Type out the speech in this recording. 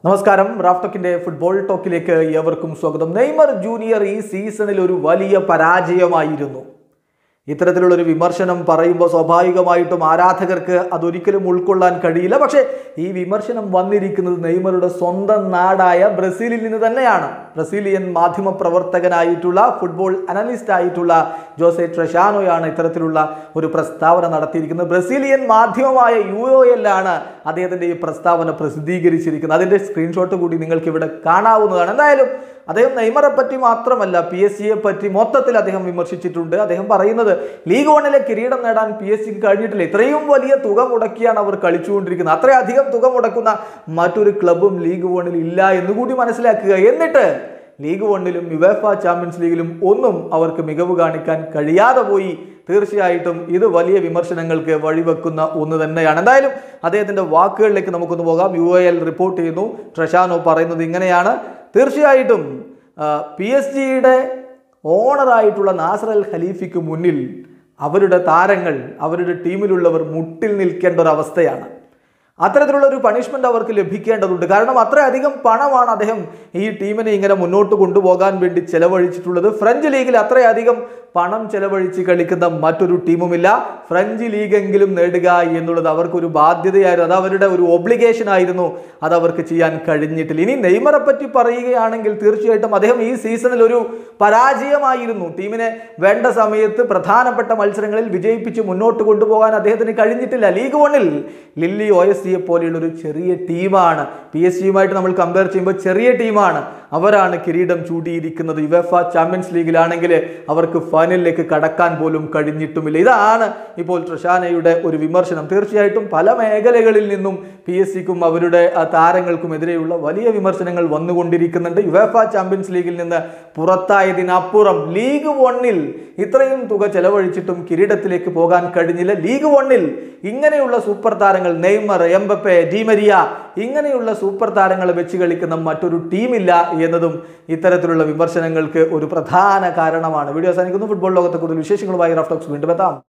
നമസ്കാരം റാഫ്ടോക്കിന്റെ ഫുട്ബോൾ ടോക്കിലേക്ക് ഏവർക്കും സ്വാഗതം നെയ്മർ ജൂനിയർ ഈ സീസണിൽ ഒരു വലിയ പരാജയമായിരുന്നു ഇത്തരത്തിലുള്ള ഒരു വിമർശനം പറയുമ്പോൾ സ്വാഭാവികമായിട്ടും ആരാധകർക്ക് അതൊരിക്കലും ഉൾക്കൊള്ളാൻ കഴിയില്ല പക്ഷേ ഈ വിമർശനം വന്നിരിക്കുന്നത് നെയ്മറുടെ സ്വന്തം നാടായ ബ്രസീലിൽ നിന്ന് തന്നെയാണ് ബ്രസീലിയൻ മാധ്യമ പ്രവർത്തകനായിട്ടുള്ള ഫുട്ബോൾ അനലിസ്റ്റ് ആയിട്ടുള്ള ജോസെ ട്രഷാനോയാണ് ഇത്തരത്തിലുള്ള ഒരു പ്രസ്താവന നടത്തിയിരിക്കുന്നത് ബ്രസീലിയൻ മാധ്യമമായ യു ഒ എല്ലാണ് അദ്ദേഹത്തിന്റെ ഈ പ്രസ്താവന പ്രസിദ്ധീകരിച്ചിരിക്കുന്നത് അതിന്റെ സ്ക്രീൻഷോട്ട് കൂടി നിങ്ങൾക്ക് ഇവിടെ കാണാവുന്നതാണ് എന്തായാലും അദ്ദേഹം നെയ്മറെ പറ്റി മാത്രമല്ല പി എസ് സിയെ പറ്റി മൊത്തത്തിൽ അദ്ദേഹം വിമർശിച്ചിട്ടുണ്ട് അദ്ദേഹം പറയുന്നത് ലീഗ് വണ്ണിലെ കിരീടം നേടാൻ പി എസ് സിക്ക് കഴിഞ്ഞിട്ടില്ല ഇത്രയും വലിയ തുക മുടക്കിയാണ് അവർ കളിച്ചുകൊണ്ടിരിക്കുന്നത് അത്രയധികം തുക മുടക്കുന്ന മറ്റൊരു ക്ലബും ലീഗ് വണ്ണിൽ ഇല്ല എന്നുകൂടി മനസ്സിലാക്കുക എന്നിട്ട് ലീഗ് വണ്ണിലും യുവേഫ ചാമ്പ്യൻസ് ലീഗിലും ഒന്നും അവർക്ക് മികവ് കാണിക്കാൻ കഴിയാതെ പോയി തീർച്ചയായിട്ടും ഇത് വലിയ വിമർശനങ്ങൾക്ക് വഴിവെക്കുന്ന ഒന്ന് തന്നെയാണ് എന്തായാലും അദ്ദേഹത്തിന്റെ വാക്കുകളിലേക്ക് നമുക്കൊന്ന് പോകാം യു എൽ റിപ്പോർട്ട് ചെയ്യുന്നു ട്രഷാനോ പറയുന്നത് ഇങ്ങനെയാണ് തീർച്ചയായിട്ടും പി എസ് ജിയുടെ ഓണറായിട്ടുള്ള നാസർ അൽ ഖലീഫിക്ക് മുന്നിൽ അവരുടെ താരങ്ങൾ അവരുടെ ടീമിലുള്ളവർ മുട്ടിൽ നിൽക്കേണ്ട ഒരു അവസ്ഥയാണ് അത്തരത്തിലുള്ള ഒരു പണിഷ്മെന്റ് അവർക്ക് ലഭിക്കേണ്ടതുണ്ട് കാരണം അത്രയധികം പണമാണ് അദ്ദേഹം ഈ ടീമിനെ ഇങ്ങനെ മുന്നോട്ട് കൊണ്ടുപോകാൻ വേണ്ടി ചെലവഴിച്ചിട്ടുള്ളത് ഫ്രഞ്ച് ലീഗിൽ അത്രയധികം പണം ചെലവഴിച്ച് കളിക്കുന്ന മറ്റൊരു ടീമുമില്ല ഫ്രഞ്ച് ലീഗെങ്കിലും നേടുക എന്നുള്ളത് അവർക്കൊരു ബാധ്യതയായിരുന്നു അത് അവരുടെ ഒരു ഒബ്ലിഗേഷൻ ആയിരുന്നു അത് അവർക്ക് ചെയ്യാൻ കഴിഞ്ഞിട്ടില്ല ഇനി നെയ്മറെ പറ്റി പറയുകയാണെങ്കിൽ തീർച്ചയായിട്ടും അദ്ദേഹം ഈ സീസണിൽ ഒരു പരാജയമായിരുന്നു ടീമിനെ വേണ്ട സമയത്ത് പ്രധാനപ്പെട്ട മത്സരങ്ങളിൽ വിജയിപ്പിച്ച് മുന്നോട്ട് കൊണ്ടുപോകാൻ അദ്ദേഹത്തിന് കഴിഞ്ഞിട്ടില്ല ലീഗ് വണ്ണിൽ ലില്ലി ഒ എസ് സിയെ പോലെയുള്ള ഒരു ചെറിയ ടീമാണ് പി എസ് സിയുമായിട്ട് നമ്മൾ കമ്പയർ ചെയ്യുമ്പോൾ ചെറിയ ടീമാണ് അവരാണ് കിരീടം ചൂടിയിരിക്കുന്നത് യുവഫ ചാമ്പ്യൻസ് ലീഗിലാണെങ്കിൽ അവർക്ക് ഫൈനലിലേക്ക് കടക്കാൻ പോലും കഴിഞ്ഞിട്ടുമില്ല ഇതാണ് ഇപ്പോൾ ട്രഷാനയുടെ ഒരു വിമർശനം തീർച്ചയായിട്ടും പല മേഖലകളിൽ നിന്നും പി എസ് സിക്കും അവരുടെ ആ, താരങ്ങൾക്കുമെതിരെയുള്ള വലിയ വിമർശനങ്ങൾ വന്നുകൊണ്ടിരിക്കുന്നുണ്ട് യുവഫ ചാമ്പ്യൻസ് ലീഗിൽ നിന്ന് പുറത്തായതിനപ്പുറം ലീഗ് വണ്ണിൽ ഇത്രയും തുക ചെലവഴിച്ചിട്ടും കിരീടത്തിലേക്ക് പോകാൻ കഴിഞ്ഞില്ല ലീഗ് വണ്ണിൽ ഇങ്ങനെയുള്ള സൂപ്പർ താരങ്ങൾ നെയ്മർ എംബപ്പെ ഡിമരിയ ഇങ്ങനെയുള്ള സൂപ്പർ താരങ്ങളെ വെച്ച് കളിക്കുന്ന മറ്റൊരു ടീമില്ല എന്നതും ഇത്തരത്തിലുള്ള വിമർശനങ്ങൾക്ക് ഒരു പ്രധാന കാരണമാണ് വീഡിയോ അവസാനിക്കുന്നു ഫുട്ബോൾ ലോകത്തെ കൂടുതൽ വിശേഷങ്ങളുമായി റഫ്ടോക്സ് വീണ്ടും എത്താം